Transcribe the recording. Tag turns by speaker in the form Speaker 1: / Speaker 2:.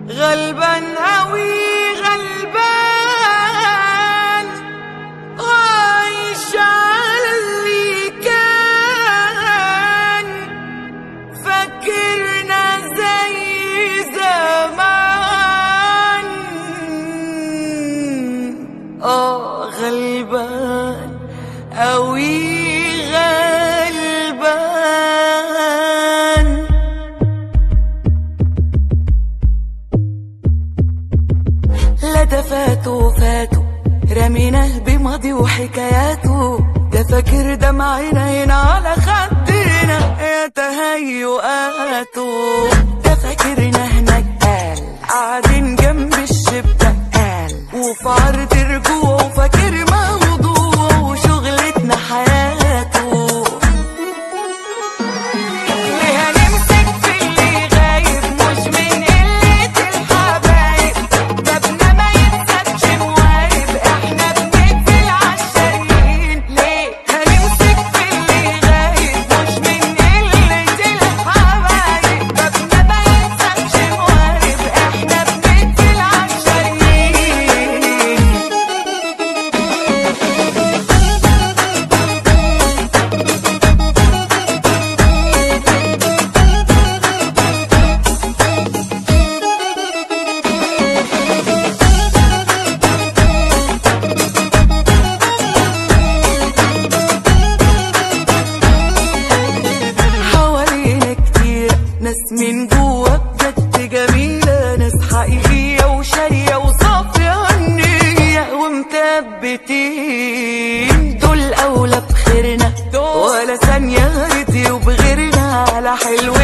Speaker 1: غلبان أوي غلبان عايش على اللي كان فاكرنا زي زمان اه غلبان أوي غلبان لا ده فاتوا فاتوا رميناه بماضي وحكاياته ده فاكر دمعنا هنا على خدنا يا تهيؤاته ده فاكرنا هناك قال قاعدين جنب الشباك قال وفي عرض رجوعه فاكر موضوعه وشغلتنا حياته وهنمسك في اللي غايب مش من قلة الحبايب بابنا ما يتسابش مواهب احنا بنقفل عالشاريين ليه هنمسك في اللي غايب مش من قلة الحبايب بابنا ما يتسابش مواهب احنا بنقفل عالشاريين حوالينا كتير ناس من جوا بجد جميلة ناس حقيقية وشارية وصافية النية ومثبتين دول أولى بخيرنا ولا ثانية هدي وبغيرنا على حلوة